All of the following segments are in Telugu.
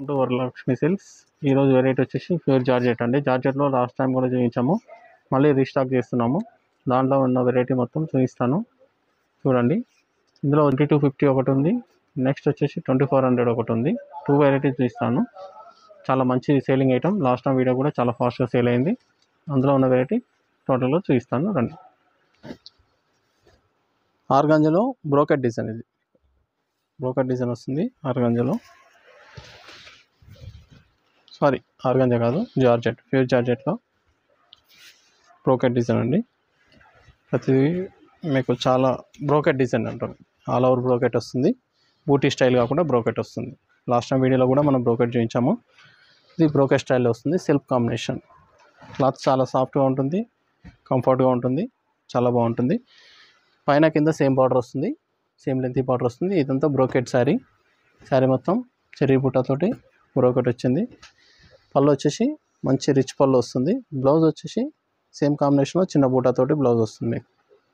టు వరలక్ష్మి సిల్క్స్ ఈరోజు వెరైటీ వచ్చేసి ప్యూర్ జార్జెట్ అండి జార్జెట్లో లాస్ట్ టైం కూడా చూపించాము మళ్ళీ రీస్టాక్ చేస్తున్నాము దాంట్లో ఉన్న వెరైటీ మొత్తం చూపిస్తాను చూడండి ఇందులో ట్వంటీ టూ ఫిఫ్టీ ఒకటి ఉంది నెక్స్ట్ వచ్చేసి ట్వంటీ ఫోర్ హండ్రెడ్ ఒకటి ఉంది టూ వెరైటీస్ చూపిస్తాను చాలా మంచి selling item last time video కూడా చాలా ఫాస్ట్గా సేల్ అయింది అందులో ఉన్న వెరైటీ టోటల్గా చూపిస్తాను రండి ఆర్గాంజలో బ్రోకెట్ డిజైన్ ఇది బ్రోకెట్ డిజైన్ వస్తుంది ఆర్గాంజలో సారీ ఆర్గాంజా కాదు జార్జెట్ ప్యూర్ జార్జెట్లో బ్రోకెట్ డిజైన్ అండి ప్రతిదీ మీకు చాలా బ్రోకెట్ డిజైన్ అంటారు ఆల్ ఓవర్ బ్రోకెట్ వస్తుంది బూటీ స్టైల్ కాకుండా బ్రోకెట్ వస్తుంది లాస్ట్ టైం వీడియోలో కూడా మనం బ్రోకెట్ చూపించాము ఇది బ్రోకెట్ స్టైల్లో వస్తుంది సిల్క్ కాంబినేషన్ క్లాత్ చాలా సాఫ్ట్గా ఉంటుంది కంఫర్ట్గా ఉంటుంది చాలా బాగుంటుంది పైన కింద సేమ్ బార్డర్ వస్తుంది సేమ్ లెంత్ బార్డర్ వస్తుంది ఇదంతా బ్రోకెట్ శారీ శారీ మొత్తం చెర్రీ బుట్టతోటి బ్రోకెట్ వచ్చింది పళ్ళు వచ్చేసి మంచి రిచ్ పళ్ళు వస్తుంది బ్లౌజ్ వచ్చేసి సేమ్ కాంబినేషన్లో చిన్న బూటాతోటి బ్లౌజ్ వస్తుంది మీకు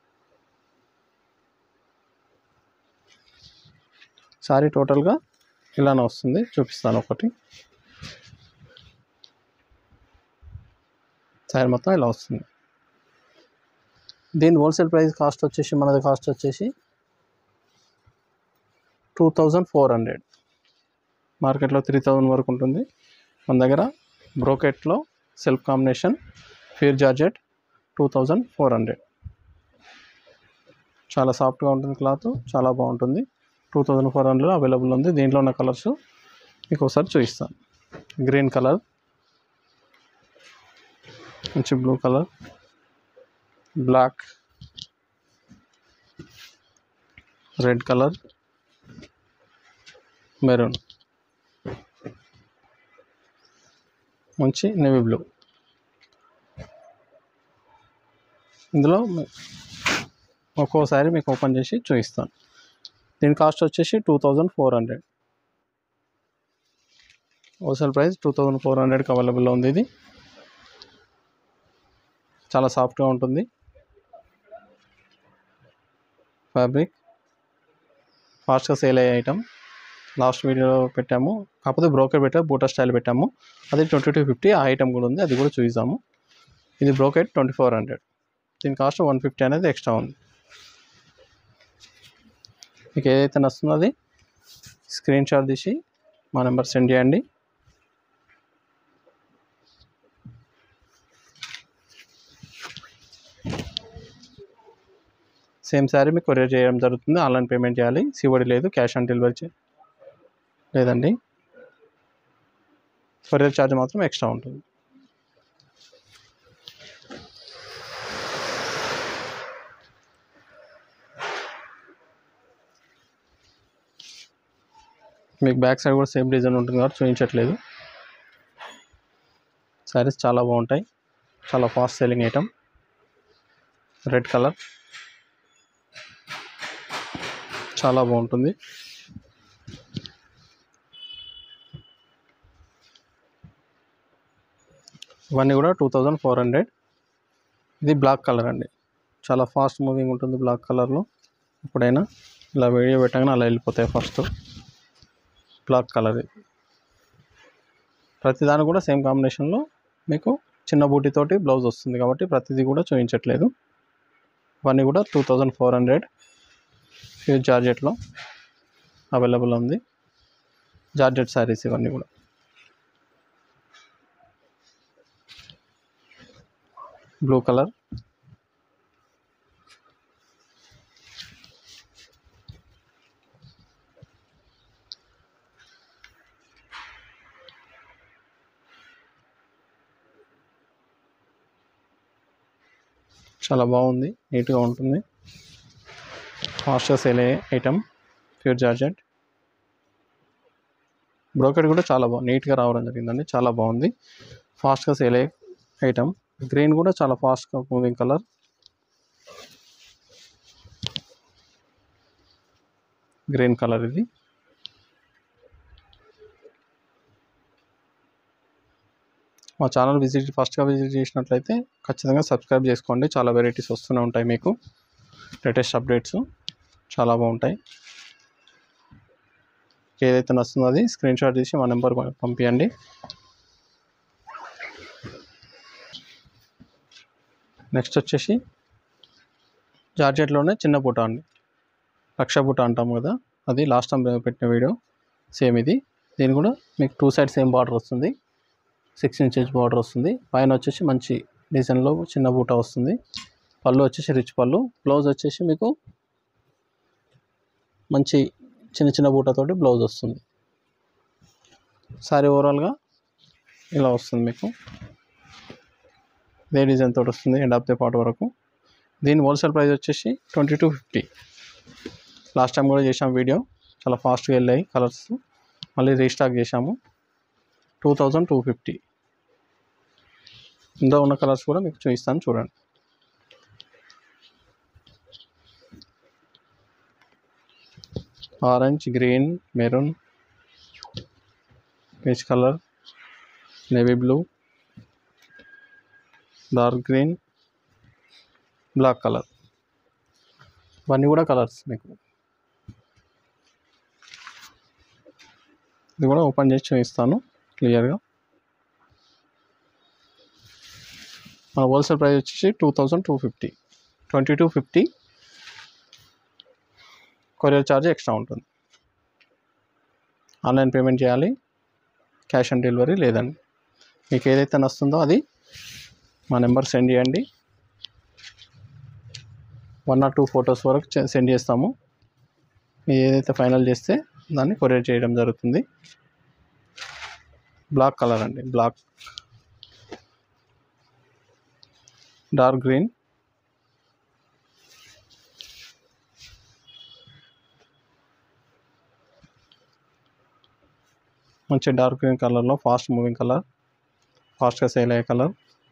శారీ టోటల్గా ఇలానే వస్తుంది చూపిస్తాను ఒకటి శారీ మొత్తం ఇలా వస్తుంది దీని హోల్సేల్ ప్రైస్ కాస్ట్ వచ్చేసి మనది కాస్ట్ వచ్చేసి టూ థౌజండ్ ఫోర్ హండ్రెడ్ మార్కెట్లో త్రీ థౌజండ్ వరకు ఉంటుంది మన దగ్గర బ్రోకెట్లో self combination pure georgette two thousand four hundred చాలా సాఫ్ట్గా ఉంటుంది క్లాత్ చాలా బాగుంటుంది two thousand four hundred available ఉంది దీంట్లో ఉన్న కలర్స్ మీకు ఒకసారి చూపిస్తాను గ్రీన్ కలర్ మంచి blue colour black red colour maroon మంచి నేవీ బ్లూ ఇందులో మీ- ఒక్కోసారి మీకు ఓపెన్ చేసి చూపిస్తాను దీని కాస్ట్ వచ్చేసి two thousand four hundred wholesale price two thousand four హండ్రెడ్కి అవైలబుల్లో ఉంది ఇది చాలా సాఫ్ట్గా ఉంటుంది ఫ్యాబ్రిక్ ఫాస్ట్గా సేల్ అయ్యే ఐటమ్ లాస్ట్ వీడియోలో పెట్టాము కాకపోతే బ్రోకెట్ పెట్టా బూటా స్టైల్ పెట్టాము అది ట్వంటీ టూ ఫిఫ్టీ ఆ ఐటమ్ కూడా ఉంది అది కూడా చూసాము ఇది బ్రోకెట్ ట్వంటీ ఫోర్ హండ్రెడ్ దీని కాస్ట్ వన్ ఫిఫ్టీ అనేది ఎక్స్ట్రా ఉంది మీకు ఏదైతే నచ్చుతుందో అది స్క్రీన్ షాట్ తీసి మా నెంబర్ సెండ్ చేయండి సేమ్ శారీ మీకు కొరియర్ చేయడం జరుగుతుంది ఆన్లైన్ పేమెంట్ చేయాలి సివడి లేదు క్యాష్ ఆన్ డెలివరీ చే లేదండి కొరియర్ ఛార్జ్ మాత్రం ఎక్స్ట్రా ఉంటుంది మీకు బ్యాక్ సైడ్ కూడా సేమ్ డిజైన్ ఉంటుంది కాబట్టి చూపించట్లేదు శారీస్ చాలా బాగుంటాయి చాలా fast selling item red colour చాలా బాగుంటుంది ఇవన్నీ కూడా టూ థౌజండ్ ఫోర్ హండ్రెడ్ ఇది బ్లాక్ కలర్ అండి చాలా ఫాస్ట్ మూవింగ్ ఉంటుంది బ్లాక్ కలర్లో ఎప్పుడైనా ఇలా వీడియో పెట్టగానే అలా వెళ్ళిపోతాయి ఫస్ట్ బ్లాక్ కలర్ ఇది ప్రతిదాని కూడా సేమ్ కాంబినేషన్లో మీకు చిన్న బూటీతోటి బ్లౌజ్ వస్తుంది కాబట్టి ప్రతిదీ కూడా చూపించట్లేదు ఇవన్నీ కూడా two thousand four hundred pure జార్జెట్లో అవైలబుల్ ఉంది జార్జెట్ శారీస్ ఇవన్నీ కూడా బ్లూ కలర్ చాలా బాగుంది నీట్గా ఉంటుంది ఫాస్ట్గా సేల్ అయ్యే ఐటమ్ ప్యూర్ జార్జెట్ బ్రోకెట్ కూడా చాలా బాగుంది నీట్గా రావడం జరిగిందండి చాలా బాగుంది ఫాస్ట్గా సేల్ అయ్యే ఐటమ్ గ్రీన్ కూడా చాలా ఫాస్ట్గా మూవింగ్ కలర్ గ్రీన్ కలర్ ఇది మా ఛానల్ విజిట్ ఫస్ట్గా విజిట్ చేసినట్లయితే ఖచ్చితంగా సబ్స్క్రైబ్ చేసుకోండి చాలా వెరైటీస్ వస్తూనే ఉంటాయి మీకు లేటెస్ట్ అప్డేట్స్ చాలా బాగుంటాయి మీకు ఏదైతే నచ్చుతుందో అది స్క్రీన్ షాట్ తీసి మా నెంబర్ పంపించండి నెక్స్ట్ వచ్చేసి జార్జెట్లోనే చిన్న బూట అండి లక్ష బూట అంటాం కదా అది లాస్ట్ టైం పెట్టిన వీడియో సేమ్ ఇది దీని కూడా మీకు టూ సైడ్ సేమ్ బార్డర్ వస్తుంది సిక్స్ ఇంచెస్ బార్డర్ వస్తుంది పైన వచ్చేసి మంచి డిజైన్లో చిన్న బూట వస్తుంది పళ్ళు వచ్చేసి రిచ్ పళ్ళు బ్లౌజ్ వచ్చేసి మీకు మంచి చిన్న చిన్న బూటతోటి బ్లౌజ్ వస్తుంది సారీ ఓవరాల్గా ఇలా వస్తుంది మీకు ఇదే డిజైన్ తోటి వస్తుంది ఎండ్ ఆఫ్ ది పార్ట్ వరకు దీని హోల్సేల్ ప్రైస్ వచ్చేసి twenty two fifty last time కూడా చేసాం వీడియో చాలా ఫాస్ట్గా వెళ్ళాయి కలర్స్ మళ్ళీ రీస్టాక్ చేసాము టూ థౌజండ్ టూ ఫిఫ్టీ ఇందులో ఉన్న కలర్స్ కూడా మీకు చూపిస్తాను చూడండి orange green maroon peach colour navy blue dark green black colour ఇవన్నీ కూడా కలర్స్ మీకు ఇది కూడా ఓపెన్ చేసి చూపిస్తాను క్లియర్గా మన హోల్సేల్ ప్రైస్ వచ్చేసి two thousand two fifty twenty two fifty courier charge extra ఉంటుంది ఆన్లైన్ పేమెంట్ చేయాలి క్యాష్ ఆన్ డెలివరీ లేదండి మీకు ఏదైతే నస్తుందో అది మా నెంబర్ సెండ్ చేయండి వన్ ఆర్ టూ ఫొటోస్ వరకు చే- సెండ్ చేస్తాము మీరు ఏదైతే ఫైనల్ చేస్తే దాన్ని కొరియర్ చేయడం జరుగుతుంది బ్లాక్ కలర్ అండి బ్లాక్ డార్క్ గ్రీన్ మంచి డార్క్ గ్రీన్ కలర్లో ఫాస్ట్ మూవింగ్ కలర్ ఫాస్ట్గా సేల్ అయ్యే కలర్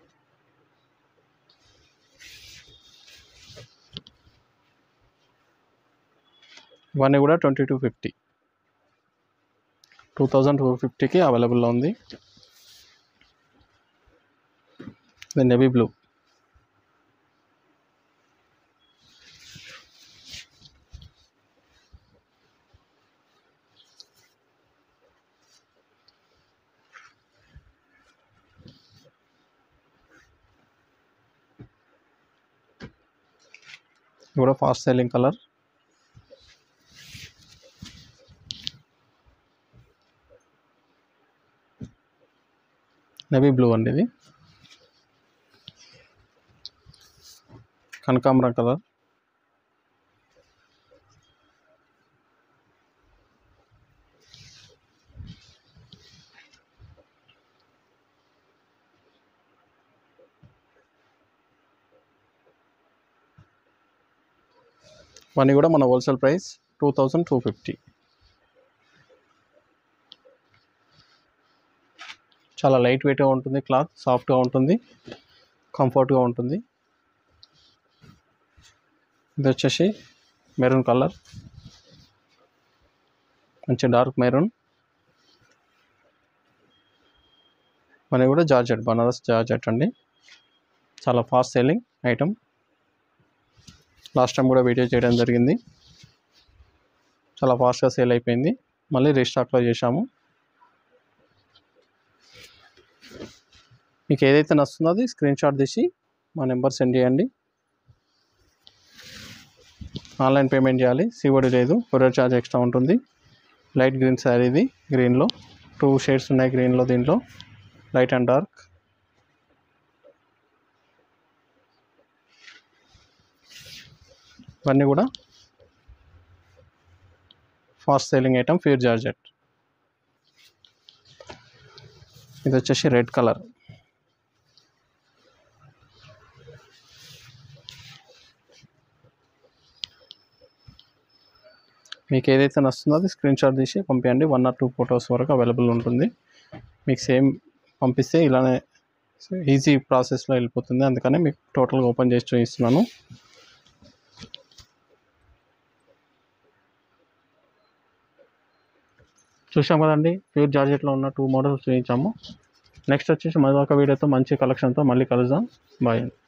ఇవన్నీ కూడా twenty two fifty two thousand two ఫిఫ్టీకి అవైలబుల్లో ఉంది ఇది నెవీ బ్లూ ఇది కూడా fast selling colour navy blue అండి ఇది కనకాంబరం కలర్ ఇవన్నీ కూడా మన wholesale price two thousand two fifty చాలా లైట్ వెయిట్గా ఉంటుంది క్లాత్ సాఫ్ట్గా ఉంటుంది కంఫర్ట్గా ఉంటుంది ఇది వచ్చేసి మెరూన్ కలర్ మంచి డార్క్ మెరూన్ మనకి కూడా జార్జెట్ బనారస్ జార్జెట్ అండి చాలా fast selling item last time కూడా వీడియో చేయడం జరిగింది చాలా ఫాస్ట్గా సేల్ అయిపోయింది మళ్ళీ రీస్టాక్లో చేశాము మీకు ఏదైతే నచ్చుతుందో అది స్క్రీన్ షాట్ తీసి మా నెంబర్ సెండ్ చేయండి ఆన్లైన్ పేమెంట్ చేయాలి సిఓడి లేదు కొరియర్ ఛార్జ్ ఎక్స్ట్రా ఉంటుంది లైట్ గ్రీన్ శారీ ఇది గ్రీన్లో టూ షేడ్స్ ఉన్నాయి గ్రీన్లో దీంట్లో లైట్ అండ్ డార్క్ ఇవన్నీ కూడా fast selling item pure georgette ఇది వచ్చేసి రెడ్ కలర్ మీకు ఏదైతే నచ్చుతుందో అది స్క్రీన్ షాట్ తీసి పంపించండి వన్ ఆర్ టూ ఫొటోస్ వరకు అవైలబుల్ ఉంటుంది మీకు సేమ్ పంపిస్తే ఇలానే ఈజీ ప్రాసెస్లో వెళ్ళిపోతుంది అందుకనే మీకు టోటల్గా ఓపెన్ చేసి చూపిస్తున్నాను చూసాం కదండి ప్యూర్ జార్జెట్లో ఉన్న టూ మోడల్స్ చూపించాము నెక్స్ట్ వచ్చేసి మరొక వీడియోతో మంచి కలెక్షన్తో మళ్ళీ కలుద్దాం బాయ్ అండి